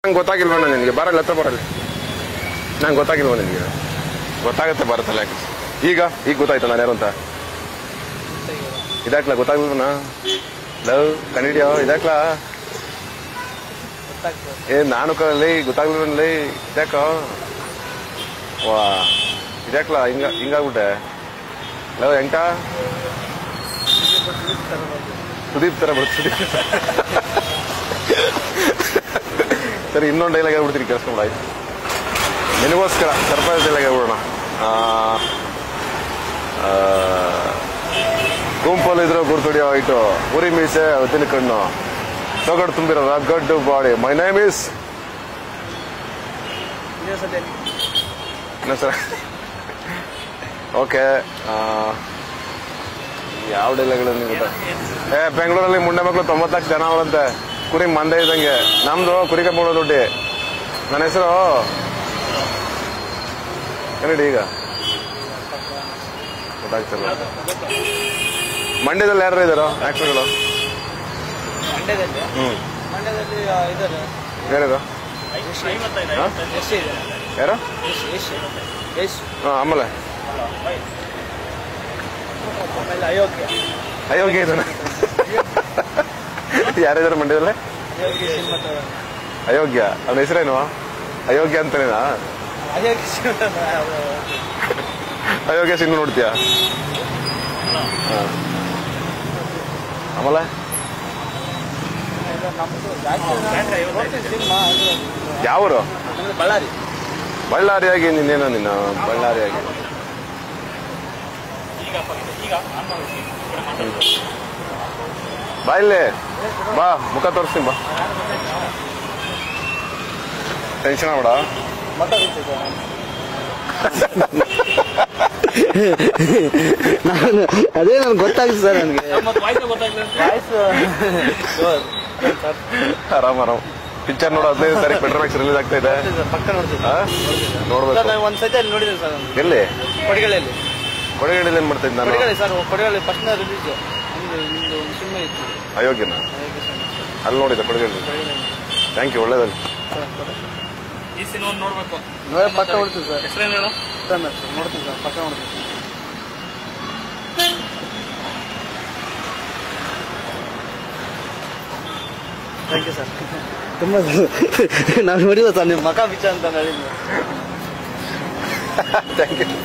ನಂಗೆ ಗೊತ್ತಾಗಿಲ್ವಣ್ಣ ನಿನಗೆ ಬರಲ್ಲ ಹತ್ರ ಬರಲ್ಲ ನಂಗೆ ಗೊತ್ತಾಗಿಲ್ವ ನಿನಗೆ ಗೊತ್ತಾಗತ್ತೆ ಬರುತ್ತಲ್ಲ ಯಾಕೆ ಈಗ ಈಗ ಗೊತ್ತಾಯ್ತು ನಾನು ಯಾರು ಅಂತ ಇದಾಕ್ಲ ಗೊತ್ತಾಗ್ಲಿಲ್ವನ ಲವ್ ಕಂಡಿಡಿಯೋ ಇದಾಕ್ಲ ಏ ನಾನು ಕಲ್ಲಿ ಗೊತ್ತಾಗ್ಲಿಲ್ವನಲ್ಲಿ ಇದ್ಯಾಕ ವಾ ಇದ್ಯಾಕ್ಲ ಹಿಂಗ ಹಿಂಗಾಗ್ಬಿಟ್ಟೆ ಲವ್ ಹೆಂಕ ಸುದೀಪ್ ತರ ಬರುತ್ತೆ ಸುದೀಪ್ ಸರಿ ಇನ್ನೊಂದು ಡೈಲಾಗ್ ಹೇಳ್ಬಿಡ್ತೀನಿ ಕೇಳಿಸ್ಕೊಂಬಿಡ ಆಯ್ತು ನಿನಗೋಸ್ಕರ ಸರ್ಪ್ರೈಸ್ ಡೈಲಾಗ್ ಹೇಳ್ಬಿಡೋಣ ಆ, ಆ, ಗುಂಪಲ್ಲಿದ್ರು ಗುರ್ತುಡಿಯೋ ಆಯ್ತು ಉರಿ ಮೀಸೆ ತಿನ್ನ ಕಣ್ಣು ತೊಗಡು ತುಂಬಿರೋ ಗಡ್ಡು ಬಾಡಿ ಮೈ ನೇಮ್ ಇಸ್ ಇನ್ನೊಂದು ಸರ ಓಕೆ ಯಾವ ಡೈಲಾಗ್ಗಳನ್ನು ಗೊತ್ತಾ ಏ ಬೆಂಗಳೂರಲ್ಲಿ ಮುಂಡೆ ಮಕ್ಕಳು ತೊಂಬತ್ನಾಲ್ಕು ಜನ ಅವರಂತೆ ಕುರಿ ಮಂದೆ ಇದ್ದಂಗೆ ನಮ್ದು ಕುರಿ ಕಪ್ಪೋಣ ದುಡ್ಡಿ ನನ್ನ ಹೆಸರು ಕನ್ನಡಿ ಈಗ ಗೊತ್ತಾಗ್ತಿಲ್ಲ ಮಂಡ್ಯದಲ್ಲಿ ಯಾರು ಇದ್ದಾರೋ ಆಕ್ಟರ್ಗಳು ಮಂಡ್ಯದಲ್ಲಿ ಹ್ಮ್ ಮಂಡ್ಯದಲ್ಲಿ ಇದ್ದಾರೆ ಯಾರು ಹಾ? ಯಾರು ಯಶ್ ಯಶ್ ಹಾ ಆಮೇಲೆ ಆಮೇಲೆ ಅಯೋಗ್ಯ ಅಯೋಗ್ಯ ಇದ್ದಾನೆ ಯಾರಿದ್ದಾರೆ ಮಂಡ್ಯದಲ್ಲಿ ಅಯೋಗ್ಯ ಸಿನಿಮಾ ಅಯೋಗ್ಯ ಅವನ ಹೆಸರೇನು ಅಯೋಗ್ಯ ಅಂತಾನೇನಾ ಅಯೋಗ್ಯ ಸಿನಿಮಾ ಅಯೋಗ್ಯ ಸಿನಿಮಾ ನೋಡ್ತೀಯಾ ಹಾ. ಆಮೇಲೆ ನಮ್ದು ಜಾಸ್ತಿ ನೋಡ್ತೀನಿ ಸಿನಿಮಾ ಯಾವರು ನಮ್ದು ಬಳ್ಳಾರಿ ಬಳ್ಳಾರಿಯಾಗಿ ನಿನ್ನೇನೋ ನಿನ್ನ ಬಳ್ಳಾರಿಯಾಗಿ ಬಾ ಇಲ್ಲಿ ಬಾ ಮುಖ ತೋರಿಸ್ತೀನಿ ಬಾ ಟೆನ್ಷನ್ ಆಗ್ಬೇಡ ಮಾತಾಡ್ತಿದ್ದೆ ನಾನು ಅದೇ ನನ್ಗೆ ಗೊತ್ತಾಗ್ತದೆ ಸರ್ ನನಗೆ ವಾಯ್ಸ್ ಆರಾಮ್ ಆರಾಮ್ ಪಿಕ್ಚರ್ ನೋಡೋ ಹದಿನೈದು ತಾರೀಕು ಪೆಟ್ರೋಮ್ಯಾಕ್ಸ್ ರಿಲೀಸ್ ಆಗ್ತಾ ಇದೆ ಪಕ್ಕ ನೋಡ್ತೀನಿ ಆ? ಸರ್ ನೋಡ್ಬೇಕು ನಾನು ಒಂದು ಸತಿ ಅಲ್ಲಿ ನೋಡಿದ್ದೀನಿ ಸರ್ ನಾನು ಎಲ್ಲಿ ಕೊಡಗಳೆಯಲ್ಲಿ ಕೊಡಗಡೆಯಲ್ಲಿ ಏನ್ ಮಾಡ್ತಿದ್ದೆ ನಾನು ಕೊಡಗಳೆ ಸರ್ ಕೊಡಗಳೆ ಫಸ್ಟ್ ರಿಲೀಸ್ ನಿಮ್ದು ನಿಮ್ದು ಒಂದು ಸಿನಿಮಾ ಇತ್ತು ಅಯೋಗ್ಯನ ಅಯೋಗ್ಯ ಸಿನಿಮಾ. ಅಲ್ಲಿ ನೋಡಿದ್ದೆ ಕೊಡಗಡೆ ಕೊಡಗಳೆ. ಥ್ಯಾಂಕ್ ಯು ಒಳ್ಳೇದಲ್ಲಿ ಸರ್, ಕೊಡ- ಈ ಸಿನಿಮಾ ನೋಡ್ಬೇಕು ನೋಡೇ ಪಕ್ಕ ನೋಡ್ತೀನಿ ಸರ್ ಹೆಸರೇನು ಹೇಳು ಸರ್ ನೋಡ್ತೀನಿ ಸರ್ ಪಕ್ಕ ನೋಡ್ತೀನಿ ಥ್ಯಾಂಕ್ ಯು ಸರ್ ತುಂಬ ನಾವು ನೋಡಿಲ್ಲ ಸರ್ ನಿಮ್ಮ ಮಕ ಬಿಚ್ಚ ಅಂತ ಹೇಳಿದ್ದು ಥ್ಯಾಂಕ್ ಯು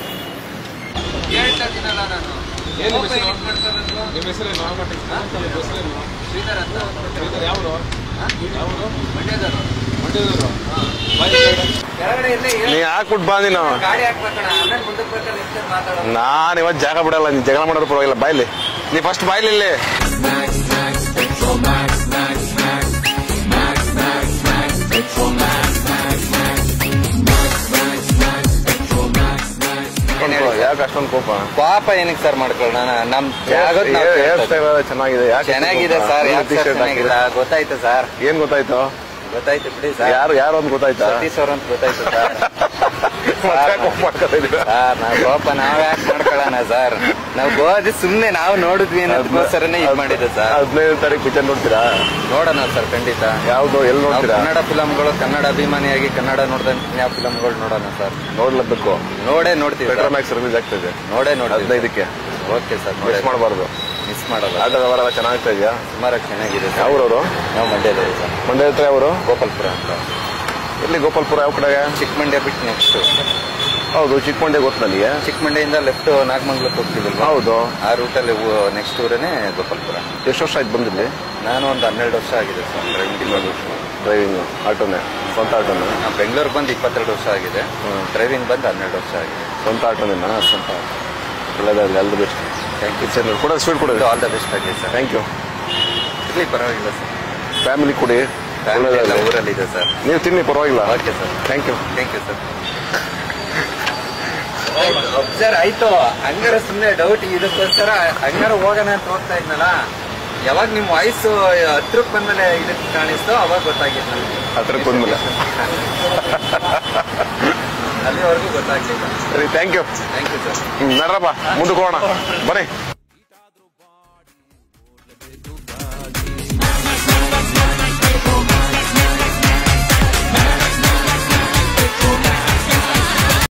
ನೀ ಹಾಕ್ಬಿಟ್ಟು ಬಾ ನೀನು ನಾನು ಇವತ್ತು ಜಾಗ ಬಿಡಲ್ಲ ನೀನ್ ಜಗಳ ಮಾಡೋರು ಪರವಾಗಿಲ್ಲ ಬಾಯ್ಲಿ ನೀ ಫಸ್ಟ್ ಬಾಯ್ಲಿ ಇಲ್ಲಿ ಯಾಕೆ ಅಷ್ಟೊಂದು ಕೋಪ ಪಾಪ ಏನಕ್ಕೆ ಸರ್ ಮಾಡ್ಕೊಳ್ಳೋಣ ನಮ್ ಹೇರ್ ಸ್ಟೈಲ್ ಎಲ್ಲ ಚೆನ್ನಾಗಿದೆ ಯಾಕೆ ಚೆನ್ನಾಗಿದೆ ಸರ್ ಯಾಕೆ ಟಿ ಸರ್ ಶರ್ಟ್ ಚೆನ್ನಾಗಿಲ್ಲ ಗೊತ್ತಾಯ್ತು ಸರ್ ಏನ್ ಗೊತ್ತಾಯ್ತು ಗೊತ್ತಾಯ್ತು ಬಿಡಿ ಸರ್ ಯಾರು ಯಾರು ಅಂತ ಗೊತ್ತಾಯ್ತಾ ಸತೀಶ್ ಅವ್ರ ಅಂತ ಗೊತ್ತಾಯ್ತು ಸರ್ ಮತ್ತೆ ಕೋಪ ಮಾಡ್ಕೊತಾ ಇದೀರಾ? ಸರ್ ನಾವ್ ಪಾಪ ನಾವ್ ಯಾಕೆ ಮಾಡ್ಕೊಳ್ಳೋಣ ಸರ್ ನಾವ್ ಗೋದಿ ಸುಮ್ನೆ ನಾವು ನೋಡಿದ್ವಿ ಅನ್ನೋದಕ್ಕೋಸ್ಕರನೇ ಇದ್ ಮಾಡಿದ್ದು ಸರ್ ಹದಿನೈದು ತಾರೀಕು ಪಿಕ್ಚರ್ ನೋಡ್ತೀರಾ ನೋಡೋಣ ಸರ್ ಖಂಡಿತ ಯಾವ್ದು ಎಲ್ಲಿ ನಾವು ನೋಡ್ತೀರಾ ಕನ್ನಡ ಫಿಲಂಗಳು ಕನ್ನಡ ಅಭಿಮಾನಿಯಾಗಿ ಕನ್ನಡ ನೋಡ್ದ ಯಾವ ಫಿಲಂಗಳು ನೋಡೋಣ ಸರ್ ನೋಡ್ಲೇಬೇಕು ನೋಡೇ ನೋಡ್ತೀವಿ ಸರ್. ಪೆಟ್ರೋಮ್ಯಾಕ್ಸ್ ರಿಲೀಸ್ ಆಗ್ತಿದೆ ನೋಡೇ ನೋಡ್ತೀವಿ ಹದಿನೈದಕ್ಕೆ ಓಕೆ ಸರ್ ನೋಡೇ ಮಿಸ್ ಮಾಡಬಾರ್ದು ಮಿಸ್ ಮಾಡಲ್ಲ ಆಟದ ವ್ಯವಹಾರ ಎಲ್ಲ ಚೆನ್ನಾಗ್ತಾ ಇದೆಯಾ ಸುಮಾರು ಚೆನ್ನಾಗಿದೆ ಸರ್ ಯಾವ್ರವರು ನಾವು ಮಂಡ್ಯದಲ್ಲಿ ಸರ್ ಮಂಡ್ಯ ಹತ್ರ ಅವರು ಗೋಪಾಲ್ಪುರ ಅಂತ ಎಲ್ಲಿ ಗೋಪಾಲ್ಪುರ ಯಾವ ಕಡೆಗೆ ಚಿಕ್ಕಮಂಡ್ಯ ಬಿಟ್ಟು ನೆಕ್ಸ್ಟ್ ಹೌದು ಚಿಕ್ಕಮಂಡ್ಯ ಗೊತ್ತು ನನಗೆ ಚಿಕ್ಕಮಂಡ್ಯದಿಂದ ಲೆಫ್ಟ್ ನಾಗಮಂಗ್ಲಕ್ಕೆ ಹೋಗ್ತಿದ್ವಲ್ವಾ ಹೌದು ಆ ರೂಟಲ್ಲಿ ನೆಕ್ಸ್ಟ್ ಊರೇ ಗೋಪಾಲ್ಪುರ ಎಷ್ಟು ವರ್ಷ ಆಯ್ತು ಬಂದಿಲ್ಲಿ ನಾನು ಒಂದು ಹನ್ನೆರಡು ವರ್ಷ ಆಗಿದೆ ಸರ್ ಡ್ರೈವಿಂಗ್ ಡ್ರೈವಿಂಗ್ ಆಟೋನೇ ಸ್ವಂತ ಆಟೋನೇ ನಾನು ಬೆಂಗಳೂರಿಗೆ ಬಂದು ಇಪ್ಪತ್ತೆರಡು ವರ್ಷ ಆಗಿದೆ ಹ್ಮ್. ಡ್ರೈವಿಂಗ್ ಬಂದು ಹನ್ನೆರಡು ವರ್ಷ ಆಗಿದೆ ಸ್ವಂತ ಆಟೋನೇನಾ ಸ್ವಂತ ಒಳ್ಳೇದಾಗಲಿ all the best thank you picture ಕೂಡ ಸ್ವೀಟ್ ಕೊಡಿ ಆಲ್ ದ ಬೆಸ್ಟ್ ಆಗಿದೆ ಸರ್ ಥ್ಯಾಂಕ್ ಯು ಇರ್ಲಿ ಪರವಾಗಿಲ್ಲ ಸರ್ ಫ್ಯಾಮಿಲಿ ಕೊಡಿ ಫ್ಯಾಮಿಲಿ ಎಲ್ಲ ಒಳ್ಳೇದಾಗಲಿ ಊರಲ್ಲಿದೆ ಸರ್ ನೀವು ತಿನ್ನಿ ಪರವಾಗಿಲ್ಲ okay sir thank you thank you sir sir ಆಯ್ತು ಹಂಗಾರ ಸುಮ್ಮನೆ ಡೌಟ್ ಇದಕ್ಕೋಸ್ಕರ ಹಂಗಾರ ಹೋಗೋಣ ಅಂತ ಹೋಗ್ತಾ ಇದ್ನಲ್ಲ ಯಾವಾಗ ನಿಮ್ ವಾಯ್ಸ್ ಹತ್ರಕ್ಕೆ ಬಂದ್ಮೇಲೆ ಇದಕ್ಕೆ ಕಾಣಿಸ್ತೋ ಅವಾಗ ಗೊತ್ತಾಗಿತ್ತು ನನಗೆ ಹತ್ರಕ್ಕೆ ಬಂದ್ಮೇಲೆ ಅಲ್ಲಿವರೆಗೂ ಗೊತ್ತಾಗ್ಲಿಲ್ಲ ಸರಿ thank you thank you sir ನಡ್ರಪ್ಪ ಮುಂದಕ್ಕೆ ಹೋಗೋಣ ಬನ್ನಿ